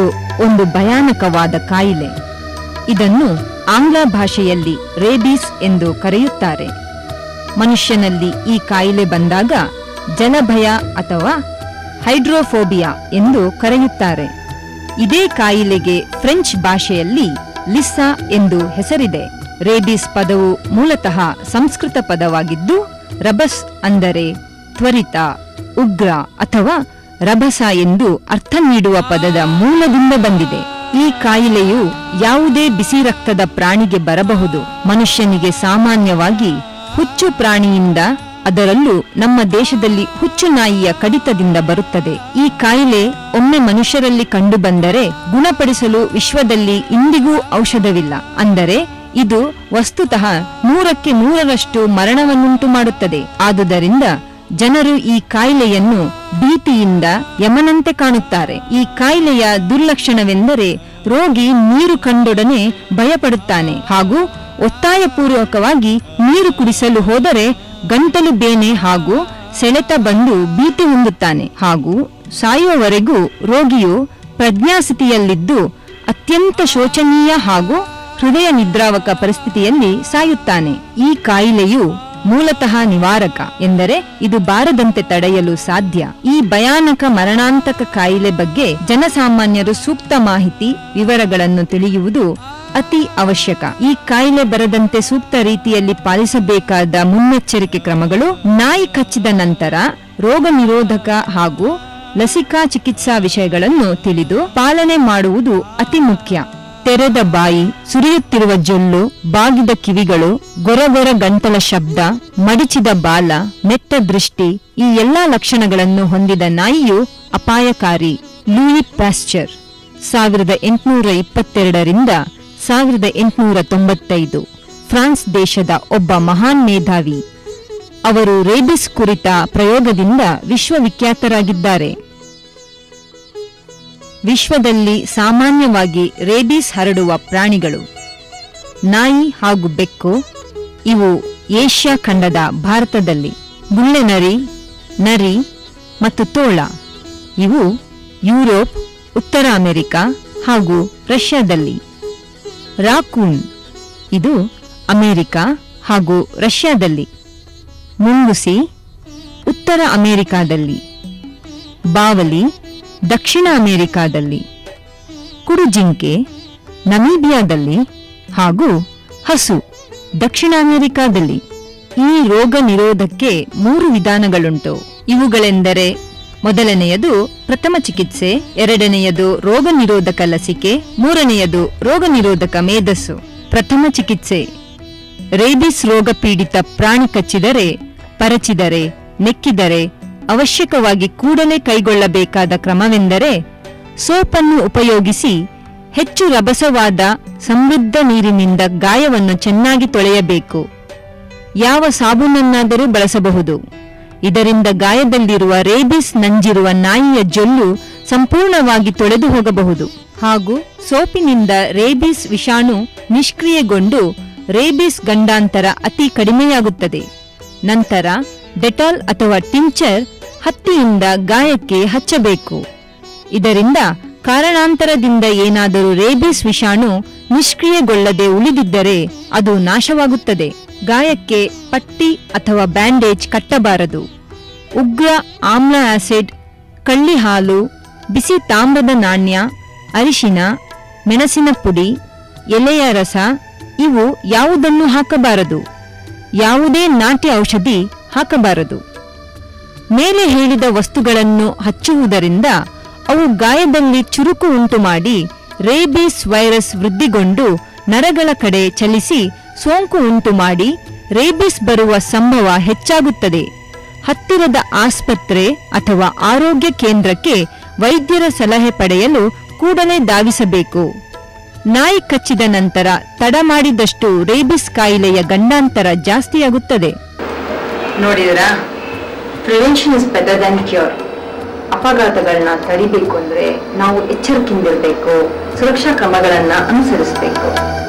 ಒಂದು ಭಯಾನಕವಾದ ಕಾಯಿಲೆ ಇದನ್ನು ಆಂಗ್ಲ ಭಾಷೆಯಲ್ಲಿ ರೇಬೀಸ್ ಎಂದು ಕರೆಯುತ್ತಾರೆ ಮನುಷ್ಯನಲ್ಲಿ ಈ ಕಾಯಿಲೆ ಬಂದಾಗ ಜಲಭಯ ಅಥವಾ ಹೈಡ್ರೋಫೋಬಿಯಾ ಎಂದು ಕರೆಯುತ್ತಾರೆ ಇದೇ ಕಾಯಿಲೆಗೆ ಫ್ರೆಂಚ್ ಭಾಷೆಯಲ್ಲಿ ಲಿಸ್ಸಾ ಎಂದು ಹೆಸರಿದೆ ರೇಬೀಸ್ ಪದವು ಮೂಲತಃ ಸಂಸ್ಕೃತ ಪದವಾಗಿದ್ದು ರಬಸ್ ಅಂದರೆ ತ್ವರಿತ ಉಗ್ರ ಅಥವಾ ರಭಸ ಎಂದು ಅರ್ಥ ನೀಡುವ ಪದದ ಮೂಲದಿಂದ ಬಂದಿದೆ ಈ ಕಾಯಿಲೆಯು ಯಾವುದೇ ಬಿಸಿ ರಕ್ತದ ಪ್ರಾಣಿಗೆ ಬರಬಹುದು ಮನುಷ್ಯನಿಗೆ ಸಾಮಾನ್ಯವಾಗಿ ಹುಚ್ಚು ಪ್ರಾಣಿಯಿಂದ ಅದರಲ್ಲೂ ನಮ್ಮ ದೇಶದಲ್ಲಿ ಹುಚ್ಚು ನಾಯಿಯ ಕಡಿತದಿಂದ ಬರುತ್ತದೆ ಈ ಕಾಯಿಲೆ ಒಮ್ಮೆ ಮನುಷ್ಯರಲ್ಲಿ ಕಂಡುಬಂದರೆ ಗುಣಪಡಿಸಲು ವಿಶ್ವದಲ್ಲಿ ಇಂದಿಗೂ ಔಷಧವಿಲ್ಲ ಅಂದರೆ ಇದು ವಸ್ತುತಃ ನೂರಕ್ಕೆ ನೂರರಷ್ಟು ಮರಣವನ್ನುಂಟು ಮಾಡುತ್ತದೆ ಆದುದರಿಂದ ಜನರು ಈ ಕಾಯಿಲೆಯನ್ನು ಭೀತಿಯಿಂದ ಯಮನಂತೆ ಕಾಣುತ್ತಾರೆ ಈ ಕಾಯಿಲೆಯ ದುರ್ಲಕ್ಷಣವೆಂದರೆ ರೋಗಿ ನೀರು ಕಂಡೊಡನೆ ಭಯಪಡುತ್ತಾನೆ ಹಾಗೂ ಒತ್ತಾಯಪೂರ್ವಕವಾಗಿ ನೀರು ಕುಡಿಸಲು ಹೋದರೆ ಗಂಟಲು ಬೇನೆ ಹಾಗೂ ಸೆಳೆತ ಬಂದು ಭೀತಿ ಹೊಂದುತ್ತಾನೆ ಹಾಗೂ ಸಾಯುವವರೆಗೂ ರೋಗಿಯು ಪ್ರಜ್ಞಾಸ್ಥಿತಿಯಲ್ಲಿದ್ದು ಅತ್ಯಂತ ಶೋಚನೀಯ ಹಾಗೂ ಹೃದಯ ನಿದ್ರಾವಕ ಪರಿಸ್ಥಿತಿಯಲ್ಲಿ ಸಾಯುತ್ತಾನೆ ಈ ಕಾಯಿಲೆಯು ಮೂಲತಃ ನಿವಾರಕ ಎಂದರೆ ಇದು ಬಾರದಂತೆ ತಡೆಯಲು ಸಾಧ್ಯ ಈ ಭಯಾನಕ ಮರಣಾಂತಕ ಕಾಯಿಲೆ ಬಗ್ಗೆ ಜನಸಾಮಾನ್ಯರು ಸೂಕ್ತ ಮಾಹಿತಿ ವಿವರಗಳನ್ನು ತಿಳಿಯುವುದು ಅತಿ ಅವಶ್ಯಕ ಈ ಕಾಯಿಲೆ ಬರದಂತೆ ಸೂಕ್ತ ರೀತಿಯಲ್ಲಿ ಪಾಲಿಸಬೇಕಾದ ಮುನ್ನೆಚ್ಚರಿಕೆ ಕ್ರಮಗಳು ನಾಯಿ ಕಚ್ಚಿದ ನಂತರ ರೋಗ ನಿರೋಧಕ ಹಾಗೂ ಲಸಿಕಾ ಚಿಕಿತ್ಸಾ ವಿಷಯಗಳನ್ನು ತಿಳಿದು ಪಾಲನೆ ಮಾಡುವುದು ಅತಿ ಮುಖ್ಯ ತೆರೆದ ಬಾಯಿ ಸುರಿಯುತ್ತಿರುವ ಜೊಲ್ಲು ಬಾಗಿದ ಕಿವಿಗಳು ಗೊರಗೊರ ಗಂಟಲ ಶಬ್ದ ಮಡಿಚಿದ ಬಾಲ ನೆಟ್ಟ ದೃಷ್ಟಿ ಈ ಎಲ್ಲಾ ಲಕ್ಷಣಗಳನ್ನು ಹೊಂದಿದ ನಾಯಿಯು ಅಪಾಯಕಾರಿ ಲೂಯಿ ಪ್ಯಾಸ್ಚರ್ ಸಾವಿರದ ಎಂಟುನೂರ ಇಪ್ಪತ್ತೆರಡರಿಂದ ಸಾವಿರದ ಎಂಟುನೂರ ತೊಂಬತ್ತೈದು ಫ್ರಾನ್ಸ್ ದೇಶದ ಒಬ್ಬ ಮಹಾನ್ ಮೇಧಾವಿ ಅವರು ರೇಬಿಸ್ ಕುರಿತ ಪ್ರಯೋಗದಿಂದ ವಿಶ್ವವಿಖ್ಯಾತರಾಗಿದ್ದಾರೆ ವಿಶ್ವದಲ್ಲಿ ಸಾಮಾನ್ಯವಾಗಿ ರೇಬೀಸ್ ಹರಡುವ ಪ್ರಾಣಿಗಳು ನಾಯಿ ಹಾಗೂ ಬೆಕ್ಕು ಇವು ಏಷ್ಯಾ ಖಂಡದ ಭಾರತದಲ್ಲಿ ಗುಳ್ಳೆನರಿ ನರಿ ಮತ್ತು ತೋಳ ಇವು ಯುರೋಪ್ ಉತ್ತರ ಅಮೆರಿಕ ಹಾಗೂ ರಷ್ಯಾದಲ್ಲಿ ರಾಕೂನ್ ಇದು ಅಮೆರಿಕ ಹಾಗೂ ರಷ್ಯಾದಲ್ಲಿ ಮುಂಗುಸಿ ಉತ್ತರ ಅಮೆರಿಕಾದಲ್ಲಿ ಬಾವಲಿ ದಕ್ಷಿಣ ಅಮೆರಿಕಾದಲ್ಲಿ ಕುಡುಜಿಂಕೆ ನಮೀಬಿಯಾದಲ್ಲಿ ಹಾಗೂ ಹಸು ದಕ್ಷಿಣ ಅಮೆರಿಕಾದಲ್ಲಿ ಈ ರೋಗ ನಿರೋಧಕ್ಕೆ ಮೂರು ವಿಧಾನಗಳುಂಟು ಇವುಗಳೆಂದರೆ ಮೊದಲನೆಯದು ಪ್ರಥಮ ಚಿಕಿತ್ಸೆ ಎರಡನೆಯದು ರೋಗ ನಿರೋಧಕ ಲಸಿಕೆ ಮೂರನೆಯದು ರೋಗ ನಿರೋಧಕ ಮೇಧಸ್ಸು ಪ್ರಥಮ ಚಿಕಿತ್ಸೆ ರೇಬಿಸ್ ರೋಗ ಪೀಡಿತ ಪ್ರಾಣಿ ಕಚ್ಚಿದರೆ ಪರಚಿದರೆ ನೆಕ್ಕಿದರೆ ಅವಶ್ಯಕವಾಗಿ ಕೂಡಲೇ ಕೈಗೊಳ್ಳಬೇಕಾದ ಕ್ರಮವೆಂದರೆ ಸೋಪನ್ನು ಉಪಯೋಗಿಸಿ ಹೆಚ್ಚು ರಭಸವಾದ ಸಮೃದ್ಧ ನೀರಿನಿಂದ ಗಾಯವನ್ನು ಚೆನ್ನಾಗಿ ತೊಳೆಯಬೇಕು ಯಾವ ಸಾಬೂನನ್ನಾದರೂ ಬಳಸಬಹುದು ಇದರಿಂದ ಗಾಯದಲ್ಲಿರುವ ರೇಬಿಸ್ ನಂಜಿರುವ ನಾಯಿಯ ಜೊಲ್ಲು ಸಂಪೂರ್ಣವಾಗಿ ತೊಳೆದು ಹೋಗಬಹುದು ಹಾಗೂ ಸೋಪಿನಿಂದ ರೇಬಿಸ್ ವಿಷಾಣು ನಿಷ್ಕ್ರಿಯೆಗೊಂಡು ರೇಬಿಸ್ ಗಂಡಾಂತರ ಅತಿ ಕಡಿಮೆಯಾಗುತ್ತದೆ ನಂತರ ಡೆಟಾಲ್ ಅಥವಾ ಟಿಂಚರ್ ಹತ್ತಿಯಿಂದ ಗಾಯಕ್ಕೆ ಹಚ್ಚಬೇಕು ಇದರಿಂದ ಕಾರಣಾಂತರದಿಂದ ಏನಾದರೂ ರೇಬಿಸ್ ವಿಷಾಣು ನಿಷ್ಕ್ರಿಯಗೊಳ್ಳದೆ ಉಳಿದಿದ್ದರೆ ಅದು ನಾಶವಾಗುತ್ತದೆ ಗಾಯಕ್ಕೆ ಪಟ್ಟಿ ಅಥವಾ ಬ್ಯಾಂಡೇಜ್ ಕಟ್ಟಬಾರದು ಉಗ್ರ ಆಮ್ಲ ಆಸಿಡ್ ಕಳ್ಳಿ ಹಾಲು ಬಿಸಿ ತಾಮ್ರದ ನಾಣ್ಯ ಅರಿಶಿನ ಮೆಣಸಿನ ಪುಡಿ ಎಲೆಯ ರಸ ಇವು ಯಾವುದನ್ನು ಹಾಕಬಾರದು ಯಾವುದೇ ನಾಟಿ ಔಷಧಿ ಹಾಕಬಾರದು ಮೇಲೆ ಹೇಳಿದ ವಸ್ತುಗಳನ್ನು ಹಚ್ಚುವುದರಿಂದ ಅವು ಗಾಯದಲ್ಲಿ ಚುರುಕು ಉಂಟುಮಾಡಿ ರೇಬೀಸ್ ವೈರಸ್ ವೃದ್ಧಿಗೊಂಡು ನರಗಳ ಕಡೆ ಚಲಿಸಿ ಸೋಂಕು ಉಂಟುಮಾಡಿ ರೇಬಿಸ್ ಬರುವ ಸಂಭವ ಹೆಚ್ಚಾಗುತ್ತದೆ ಹತ್ತಿರದ ಆಸ್ಪತ್ರೆ ಅಥವಾ ಆರೋಗ್ಯ ಕೇಂದ್ರಕ್ಕೆ ವೈದ್ಯರ ಸಲಹೆ ಪಡೆಯಲು ಕೂಡಲೇ ಧಾವಿಸಬೇಕು ನಾಯಿ ಕಚ್ಚಿದ ನಂತರ ತಡ ಮಾಡಿದಷ್ಟು ರೇಬಿಸ್ ಕಾಯಿಲೆಯ ಗಂಡಾಂತರ ಜಾಸ್ತಿಯಾಗುತ್ತದೆ ನೋಡಿದ್ರಾ prevention is better than cure ಅಪಘಾತಗಳನ್ನ ತಡಿಬೇಕು ಅಂದ್ರೆ ನಾವು ಎಚ್ಚರಿಕೆಯಿಂದಿರಬೇಕು ಸುರಕ್ಷಾ ಕ್ರಮಗಳನ್ನ ಅನುಸರಿಸಬೇಕು